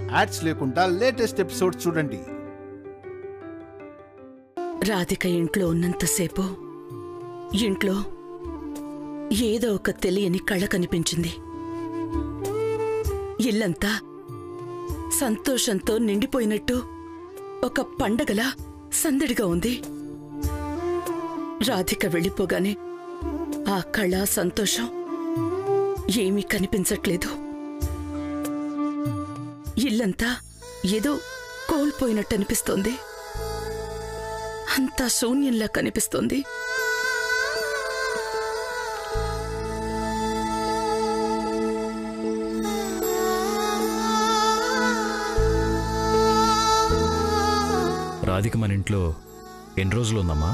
Ads లేకుండా latest episode చూడండి రాధిక ఇంట్లో ఉన్నంతసేపు ఇంట్లో ఏదో ఒక తెలియని కళ కనిపించింది ఇల్లంతా సంతోషంతో నిండిపోయినట్టు ఒక పండగలా సందడిగా ఉంది రాధిక వెళ్ళిపోగానే ఆ కళ సంతోషం ఏమీ కనిపించట్లేదు ఇల్లంతా ఏదో కోల్పోయినట్టు అనిపిస్తోంది అంతా శూన్యంలా కనిపిస్తోంది రాధిక మన ఇంట్లో ఎన్ని రోజులు ఉందమ్మా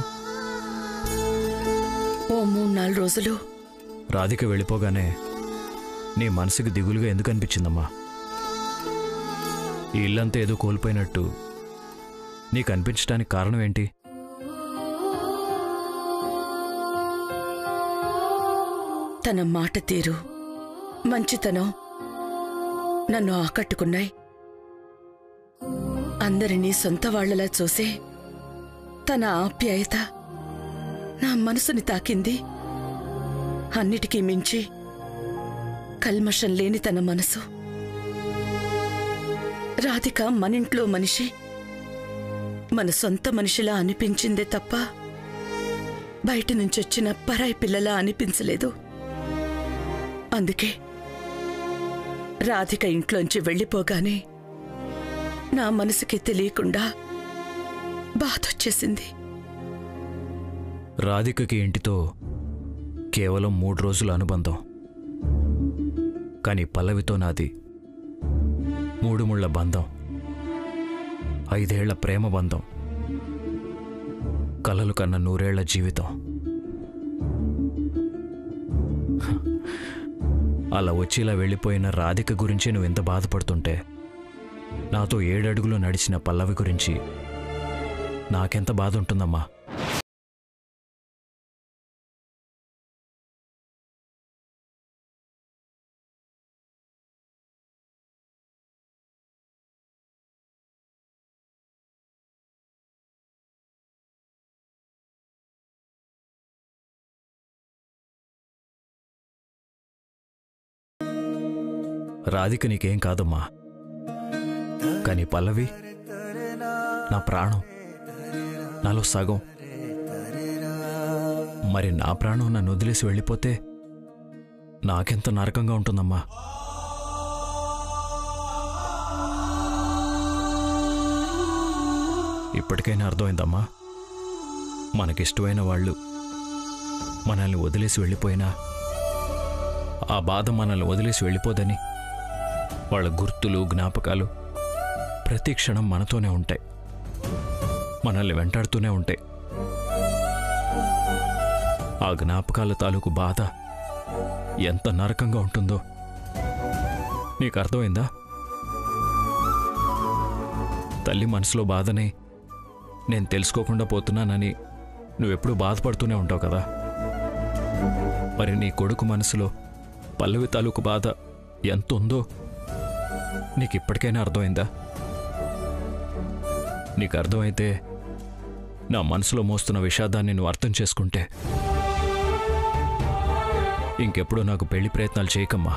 ఓ మూడు నాలుగు రోజులు రాధిక వెళ్ళిపోగానే నీ మనసుకి దిగులుగా ఎందుకు అనిపించిందమ్మా ఈ ఇల్లంతా ఏదో కోల్పోయినట్టు నీకు అనిపించడానికి కారణం ఏంటి తన మాట తీరు మంచితనం నన్ను ఆకట్టుకున్నాయి అందరినీ సొంత వాళ్లలా చూసే తన ఆప్యాయత నా మనసుని తాకింది అన్నిటికీ మించి కల్మషం లేని తన మనసు రాధిక మనింట్లో మనిషి మన సొంత మనిషిలా అనిపించిందే తప్ప బయట నుంచొచ్చిన పరాయి పిల్లలా అనిపించలేదు అందుకే రాధిక ఇంట్లోంచి వెళ్ళిపోగానే నా మనసుకి తెలియకుండా బాధొచ్చేసింది రాధికకి ఇంటితో కేవలం మూడు రోజుల అనుబంధం కానీ పల్లవితో నాది మూడు ముళ్ళ బంధం ఐదేళ్ల ప్రేమ బంధం కలలు కన్న నూరేళ్ల జీవితం హ, అలా వచ్చి ఇలా వెళ్ళిపోయిన రాధిక గురించి నువ్వు ఎంత బాధపడుతుంటే నాతో ఏడడుగులు నడిచిన పల్లవి గురించి నాకెంత బాధ ఉంటుందమ్మా రాధిక నీకేం కాదమ్మా కానీ పల్లవి నా ప్రాణం నాలో సగం మరి నా ప్రాణం నన్ను వదిలేసి వెళ్ళిపోతే నాకెంత నరకంగా ఉంటుందమ్మా ఇప్పటికైనా అర్థమైందమ్మా మనకిష్టమైన వాళ్ళు మనల్ని వదిలేసి వెళ్ళిపోయినా ఆ బాధ మనల్ని వదిలేసి వెళ్ళిపోదని వాళ్ళ గుర్తులు జ్ఞాపకాలు ప్రతి క్షణం మనతోనే ఉంటాయి మనల్ని వెంటాడుతూనే ఉంటాయి ఆ జ్ఞాపకాల తాలూకు బాధ ఎంత నరకంగా ఉంటుందో నీకు అర్థమైందా తల్లి మనసులో బాధని నేను తెలుసుకోకుండా పోతున్నానని నువ్వెప్పుడూ బాధపడుతూనే ఉంటావు కదా మరి నీ కొడుకు మనసులో పల్లవి తాలూకు బాధ ఎంత ఉందో నీకు ఇప్పటికైనా అర్థమైందా నీకు అర్థమైతే నా మనసులో మోస్తున్న విషాదాన్ని నువ్వు అర్థం చేసుకుంటే ఇంకెప్పుడు నాకు పెళ్లి ప్రయత్నాలు చేయకమ్మా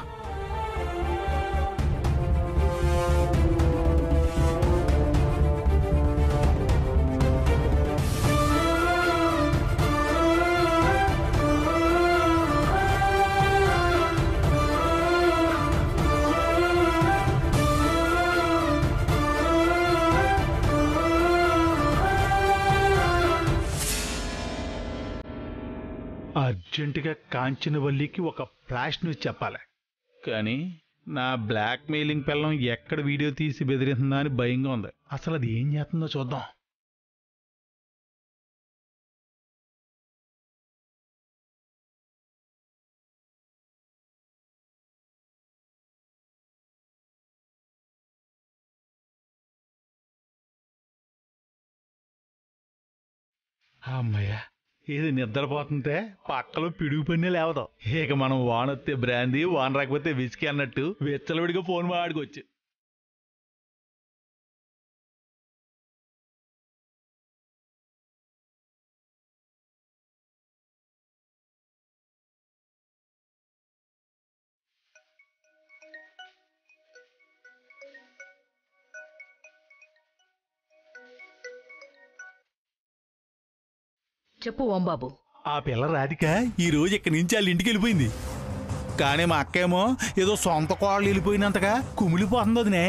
అర్జెంటుగా కాంచనవల్లికి ఒక ఫ్లాష్ న్యూస్ చెప్పాలి కానీ నా బ్లాక్ మెయిలింగ్ పిల్లం ఎక్కడ వీడియో తీసి బెదిరిస్తుందా అని భయంగా ఉంది అసలు అది ఏం చేస్తుందో చూద్దాం అమ్మయ్య ఇది నిద్రపోతుంటే పక్కలో పిడుగు పన్నే లేవదాం ఇక మనం వానొత్తే బ్రాందీ వాన రాకపోతే విసికి అన్నట్టు విచ్చలవిడిగా ఫోన్ మాడుకోవచ్చు చెప్పు ఓంబాబు ఆ పిల్ల రాధిక ఈ రోజు ఇక్కడి నుంచి వాళ్ళ ఇంటికి వెళ్ళిపోయింది కానీ మా అక్క ఏమో ఏదో సొంత కోడలు వెళ్ళిపోయినంతగా కుమిలిపోతుంది వదినే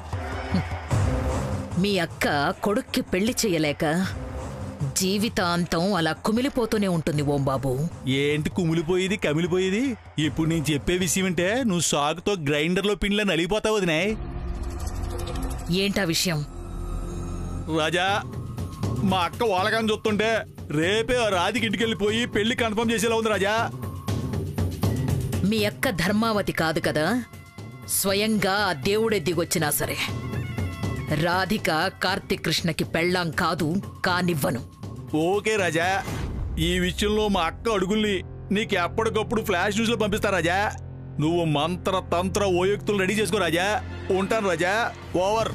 మీ అక్క కొడుక్కి పెళ్లి చెయ్యలేక జీవితాంతం అలా కుమిలిపోతూనే ఉంటుంది ఓంబాబు ఏంటి కుమిలిపోయేది కమిలిపోయేది ఇప్పుడు నేను చెప్పే విషయం అంటే నువ్వు సాగుతో గ్రైండర్లో పిండిలో నలిగిపోతావు వదినే ఏంటా విషయం రాజా మా అక్క వాళ్ళకని చూస్తుంటే రేపే ఆ రాధికి ఇంటికి వెళ్ళిపోయి పెళ్లి కన్ఫర్మ్ చేసేలా ఉంది రాజా మీ అక్క ధర్మావతి కాదు కదా స్వయంగా ఆ దేవుడే దిగొచ్చినా సరే రాధిక కార్తీక్ కృష్ణకి పెళ్ళాం కాదు కానివ్వను ఓకే రాజా ఈ విషయంలో మా అక్క అడుగుల్ని నీకు ఎప్పటికప్పుడు ఫ్లాష్ న్యూస్ లో పంపిస్తా రాజా నువ్వు మంత్ర తంత్ర ఓయుక్తులు రెడీ చేసుకో రాజా ఉంటాను రాజా ఓవర్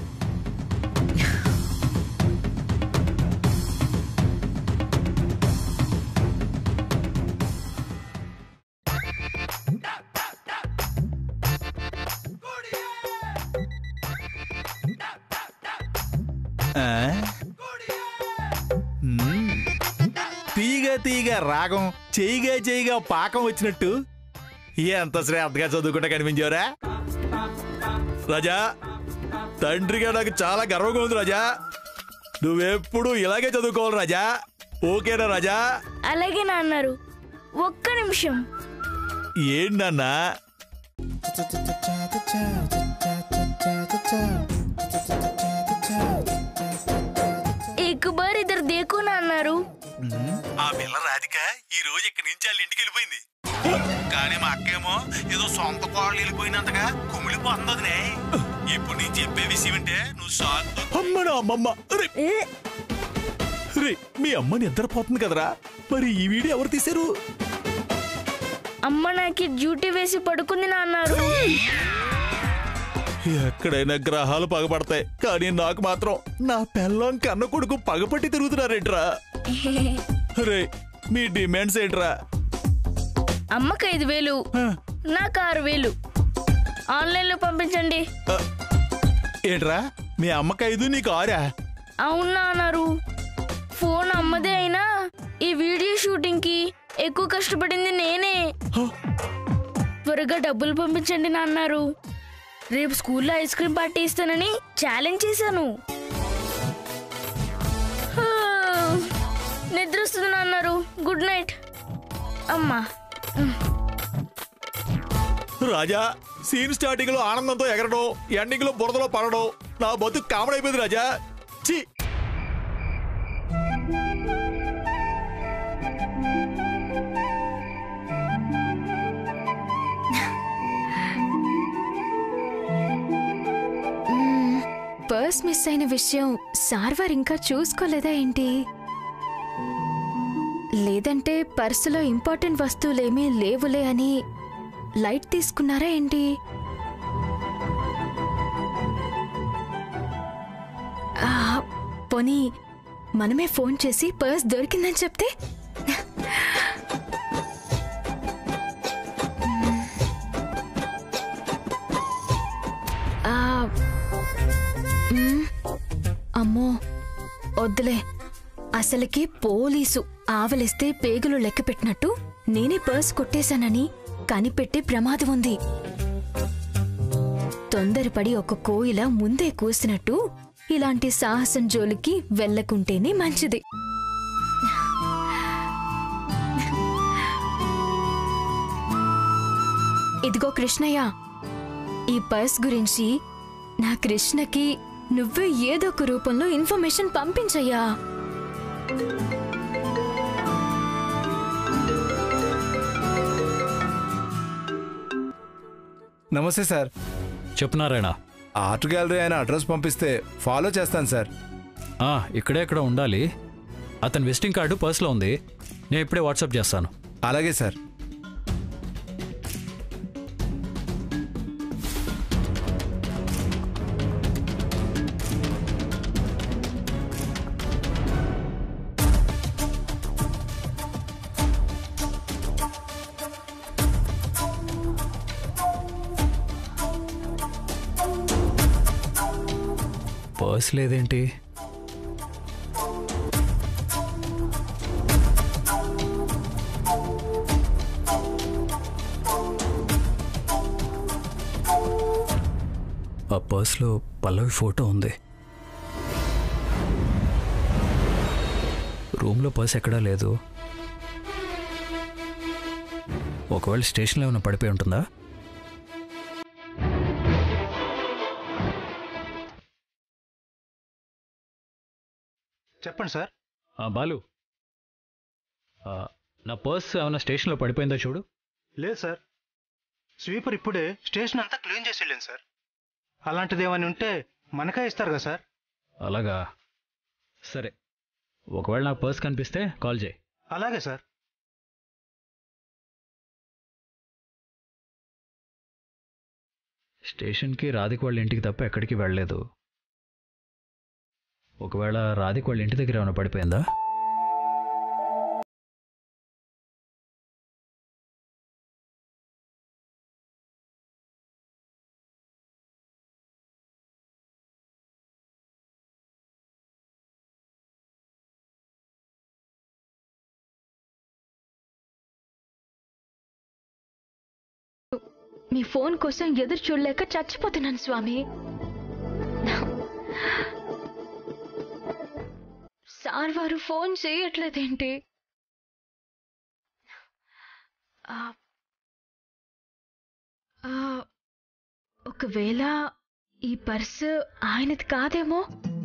ఆ? మ్మ్. తీగ తీగ రాగం చేయిగా చేయిగా పాకం వచ్చినట్టు ఎంత శ్రద్ధగా చదువుకుంటా కనిపించావురా రాజా తండ్రిగా నాకు చాలా గర్వంగా ఉంది రాజా నువ్వెప్పుడు ఇలాగే చదువుకోవాలి రాజా ఓకేనా రాజా అలాగే నాన్నారు ఒక్క నిమిషం ఏంటన్నా एक बार इधर देखो ना అన్నారు ఆ పిల్ల రాధిక ఈ రోజు ఇక్కడి నుంచి వాళ్ళ ఇంటికి వెళ్ళిపోయింది కానీ మా అక్కేమో ఏదో సొంత కోడలు వెళ్ళిపోయినంతగా కుమిలిపోతుంది వదినే. ఇప్పుడు నేను చెప్పే విషయం అంటే నువ్వు సాగుతో అమ్మ నా అమ్మమ్మ రే రే మీ అమ్మ నిద్రపోతుంది కదరా మరి ఈ వీడియో ఎవరు తీశారు అమ్మ నాకు డ్యూటీ వేసి పడుకుంది నా అన్నారు ఎక్కడైనా గ్రహాలు పగపడతాయి కానీ నాకు మాత్రం నా పెళ్ళం కన్న కొడుకు పగపట్టి తిరుగుతున్నారేంట్రా రే మీ డిమాండ్స్ ఏంట్రా అమ్మకి ఐదు వేలు హ, నాకు ఆరు వేలు ఆన్లైన్లో పంపించండి ఆ, ఏంట్రా మీ అమ్మకి ఐదు నీకు ఆరా అవునా అన్నారు ఫోన్ అమ్మదే అయినా ఈ వీడియో షూటింగ్ కి ఎక్కువ కష్టపడింది నేనే హ, త్వరగా డబ్బులు పంపించండి నా అన్నారు రేపు స్కూల్లో ఐస్ క్రీమ్ పార్టీ ఇస్తానని ఛాలెంజ్ చేశాను హా, నిద్ర వస్తుంది నా అన్నారు గుడ్ నైట్ అమ్మా రాజా సీన్ స్టార్టింగ్ లో ఆనందంతో ఎగరడం ఎండింగ్ లో బురదలో పడడం నా బతుకు కామెడీ అయిపోయింది రాజా ఛీ పర్స్ మిస్ అయిన విషయం సార్ వారు ఇంకా చూసుకోలేదా ఏంటి లేదంటే పర్సులో ఇంపార్టెంట్ వస్తువులేమీ లేవులే అని లైట్ తీసుకున్నారా ఏంటి ఆ, పోనీ మనమే ఫోన్ చేసి పర్స్ దొరికిందని చెప్తే ఆ, మ్మ్. అమ్మో వద్దులే అసలుకి పోలీసు ఆవలిస్తే పేగులు లెక్క పెట్టినట్టు నేనే పర్స్ కొట్టేశానని కనిపెట్టే ప్రమాదం ఉంది తొందరపడి ఒక కోయిల ముందే కూసినట్టు ఇలాంటి సాహసం జోలికి వెళ్ళకుంటేనే మంచిది ఇదిగో కృష్ణయ్య ఈ పర్స్ గురించి నా కృష్ణకి నువ్వే ఏదో ఒక రూపంలో ఇన్ఫర్మేషన్ పంపించయ్యా నమస్తే సార్ చెప్పు నారాయణ ఆర్ట్ గ్యాలరీ అయిన అడ్రస్ పంపిస్తే ఫాలో చేస్తాను సార్ ఆ, ఇక్కడే ఇక్కడ ఉండాలి అతని విజిటింగ్ కార్డు పర్స్లో ఉంది నేను ఇప్పుడే వాట్సాప్ చేస్తాను అలాగే సార్ పర్స్ లేదేంటి పర్స్లో పల్లవి ఫోటో ఉంది రూమ్లో పర్స్ ఎక్కడా లేదు ఒకవేళ స్టేషన్లో ఏమైనా పడిపోయి ఉంటుందా చెప్పండి సార్ ఆ, బాలు ఆ, నా పర్స్ ఏమైనా స్టేషన్లో పడిపోయిందో చూడు లేదు సార్ స్వీపర్ ఇప్పుడే స్టేషన్ అంతా క్లీన్ చేసి వెళ్ళింది సార్ అలాంటిది ఏమైనా ఉంటే మనకే ఇస్తారు కదా సార్ అలాగా సరే ఒకవేళ నాకు పర్స్ కనిపిస్తే కాల్ చేయి అలాగే సార్ స్టేషన్కి రాధిక వాళ్ళ ఇంటికి తప్ప ఎక్కడికి వెళ్ళలేదు ఒకవేళ రాధిక వాళ్ళ ఇంటి దగ్గర ఏమైనా పడిపోయిందా మీ ఫోన్ కోసం ఎదురు చూడలేక చచ్చిపోతున్నాను స్వామి సార్ వారు ఫోన్ చేయట్లేదేంటి ఆ, ఆ, ఒకవేళ ఈ పర్సు ఆయనది కాదేమో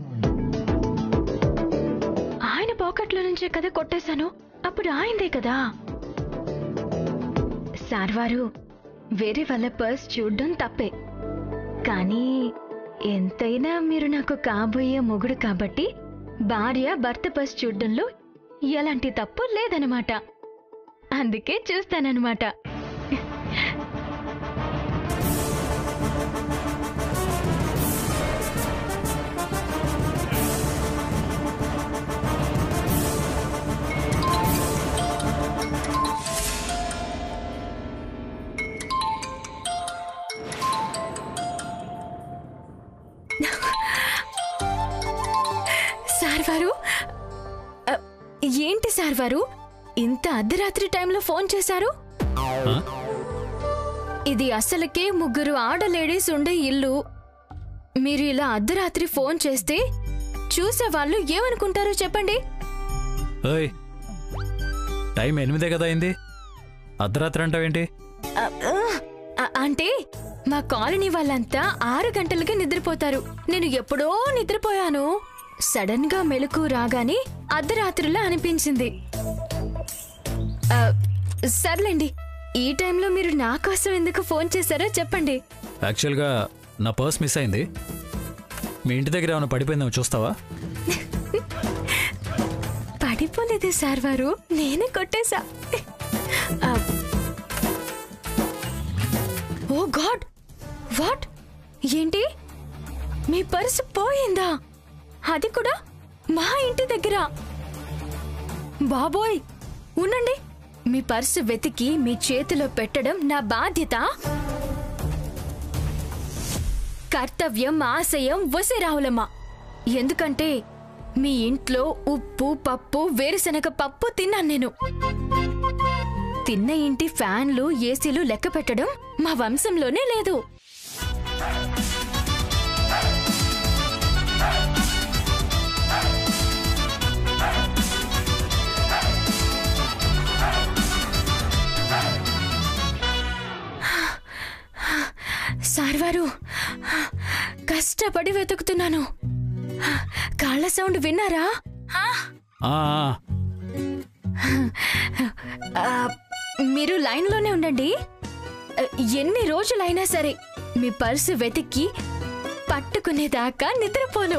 ఆయన పాకెట్లో నుంచే కదా కొట్టేశాను అప్పుడు ఆయనదే కదా సార్ వారు వేరే వాళ్ళ పర్స్ చూడడం తప్పే కానీ ఎంతైనా మీరు నాకు కాబోయే మొగుడు కాబట్టి భార్య భర్త పర్స్ చూడడంలో ఎలాంటి తప్పు లేదనమాట అందుకే చూస్తానన్నమాట సార్ వారు అ, ఏంటి సార్ వారు ఇంత అర్ధరాత్రి టైంలో ఫోన్ చేశారు ఇది అసలుకే ముగ్గురు ఆడ లేడీస్ ఉండే ఇల్లు మీరు ఇలా అర్ధరాత్రి ఫోన్ చేస్తే చూసే వాళ్ళు ఏమనుకుంటారో చెప్పండి ఓయ్ టైం ఎనిమిదే కదా అయింది అర్ధరాత్రి అంటావేంటి అ, ఆ, అ, అంటే మా కాలనీ వాళ్ళంతా ఆరు గంటలకి నిద్రపోతారు నేను ఎప్పుడో నిద్రపోయాను సడన్ గా మెలకు రాగానే అర్ధరాత్రిలో అనిపించింది ఆ, సర్లేండి ఈ టైంలో మీరు నా కోసం ఎందుకు ఫోన్ చేశారో చెప్పండి యాక్చువల్గా నా పర్స్ మిస్ అయింది మీ ఇంటి దగ్గర ఏమైనా పడిపోయిందేమో చూస్తావా పడిపోలేదే సార్ వారు నేనే కొట్టేశా ఆ, ఓ గాడ్ వాట్ ఏంటి మీ పర్సు పోయిందా అది కూడా మా ఇంటి దగ్గర బాబోయ్ ఉండండి మీ పర్సు వెతికి మీ చేతిలో పెట్టడం నా బాధ్యత కర్తవ్యం ఆశయం వసే రావులమ్మ ఎందుకంటే మీ ఇంట్లో ఉప్పు పప్పు వేరుశనగ పప్పు తిన్నాను నేను తిన్న ఇంటి ఫ్యాన్లు ఏసీలు లెక్క పెట్టడం మా వంశంలోనే లేదు సార్ వారు కష్టపడి వెతుకుతున్నాను కాళ్ళ సౌండ్ విన్నారా ఆ, ఆ, ఆ, మీరు లైన్లోనే ఉండండి ఆ, ఎన్ని రోజులైనా సరే మీ పర్సు వెతికి పట్టుకునేదాకా నిద్రపోను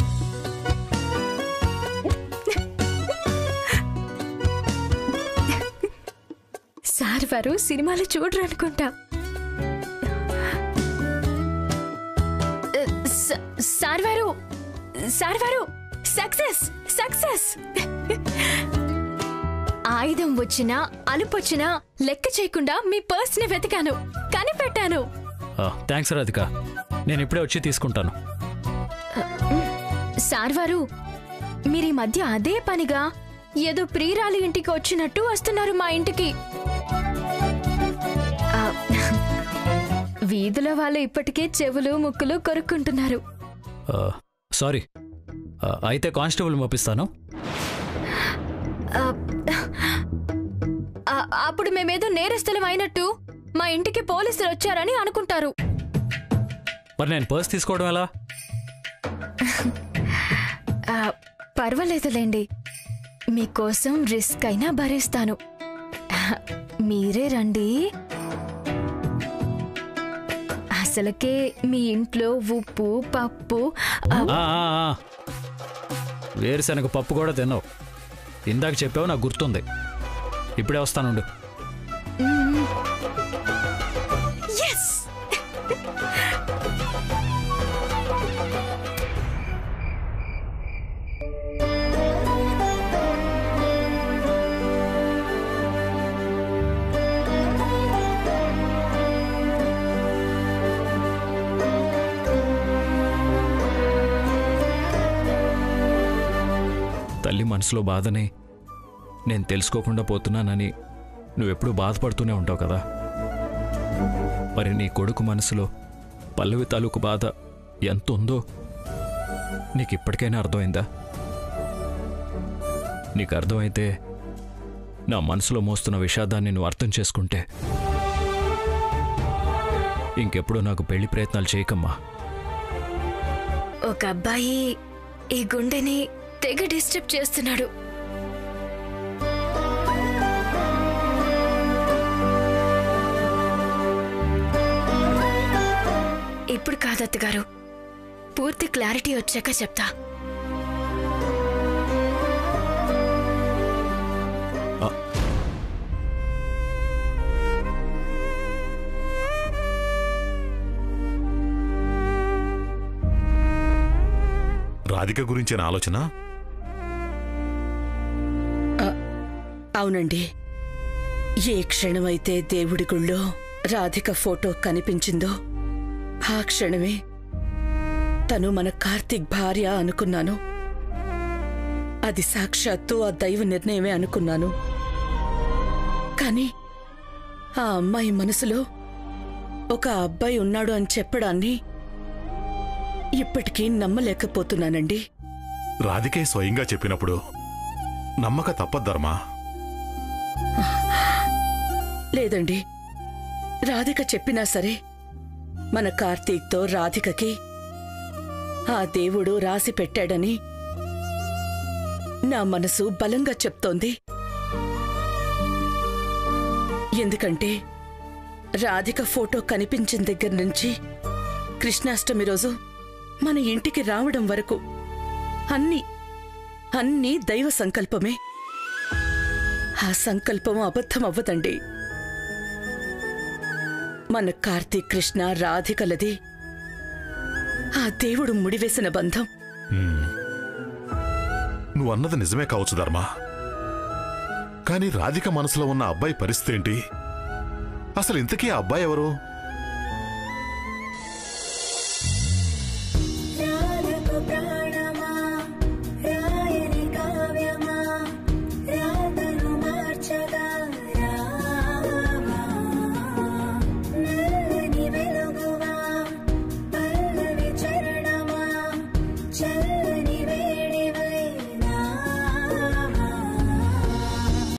సార్ వారు సినిమాలు చూడరు అనుకుంటా ఆ, స- సార్ వారు సార్ వారు సక్సెస్ సక్సెస్ ఆయుధం వచ్చినా అలుపొచ్చినా లెక్క చేయకుండా మీ పర్స్ ని వెతికాను కనిపెట్టాను ఆ, థ్యాంక్స్ రాధిక నేను ఇప్పుడే వచ్చి తీసుకుంటాను సార్ వారు మీరు ఈ మధ్య అదే పనిగా ఏదో ప్రియురాలి ఇంటికి వచ్చినట్టు వస్తున్నారు మా ఇంటికి ఆ, వీధిలో వాళ్ళు ఇప్పటికే చెవులు ముక్కులు కొరుక్కుంటున్నారు ఆ, సారీ ఆ, అయితే కానిస్టేబుల్ పంపిస్తాను ఆ, ఆ, అప్పుడు మేమేదో నేరస్తులం అయినట్టు మా ఇంటికి పోలీసులు వచ్చారని అనుకుంటారు మరి నేను పర్స్ తీసుకోవడం ఎలా ఆ, పర్వాలేదులేండి మీకోసం రిస్క్ అయినా భరిస్తాను మీరే రండి అసలుకే మీ ఇంట్లో ఉప్పు పప్పు ఆ, ఆ, ఆ, ఆ. వేరుశనగ పప్పు కూడా తిన్నావు ఇందాక చెప్పావు నాకు గుర్తుంది ఇప్పుడే వస్తానుండు ఎస్ తల్లి మనసులో బాధని నేను తెలుసుకోకుండా పోతున్నానని నువ్వెప్పుడూ బాధపడుతూనే ఉంటావు కదా మరి నీ కొడుకు మనసులో పల్లవి తాలూకు బాధ ఎంత ఉందో నీకు ఇప్పటికైనా అర్థమైందా నీకు అర్థమైతే నా మనసులో మోస్తున్న విషాదాన్ని నువ్వు అర్థం చేసుకుంటే ఇంకెప్పుడు నాకు పెళ్లి ప్రయత్నాలు చేయకమ్మా ఒక అబ్బాయి ఈ గుండెని తెగ డిస్టర్బ్ చేస్తున్నాడు ఇప్పుడు కాదత్త గారు పూర్తి క్లారిటీ వచ్చాక చెప్తా రాధిక గురించిన ఆలోచన అవునండి ఏ క్షణమైతే దేవుడి గుళ్ళో రాధిక ఫోటో కనిపించిందో ఆ క్షణమే తను మన కార్తీక్ భార్య అనుకున్నాను అది సాక్షాత్తు ఆ దైవ నిర్ణయమే అనుకున్నాను కానీ ఆ అమ్మాయి మనసులో ఒక అబ్బాయి ఉన్నాడు అని చెప్పడాన్ని ఇప్పటికీ నమ్మలేకపోతున్నానండి రాధికే స్వయంగా చెప్పినప్పుడు నమ్మక తప్పద్దర్మా లేదండి రాధిక చెప్పినా సరే మన కార్తీక్తో రాధికకి ఆ దేవుడు రాసి పెట్టాడని నా మనసు బలంగా చెప్తోంది ఎందుకంటే రాధిక ఫోటో కనిపించిన దగ్గర నుంచి కృష్ణాష్టమి రోజు మన ఇంటికి రావడం వరకు అన్నీ అన్నీ దైవ సంకల్పమే ఆ సంకల్పం అబద్ధం అవ్వదండి మన కార్తీక్ కృష్ణ రాధికలది ఆ దేవుడు ముడివేసిన బంధం నువ్వు అన్నది నిజమే కావచ్చు ధర్మా కానీ రాధిక మనసులో ఉన్న అబ్బాయి పరిస్థితి ఏంటి అసలు ఇంతకీ ఆ అబ్బాయి ఎవరు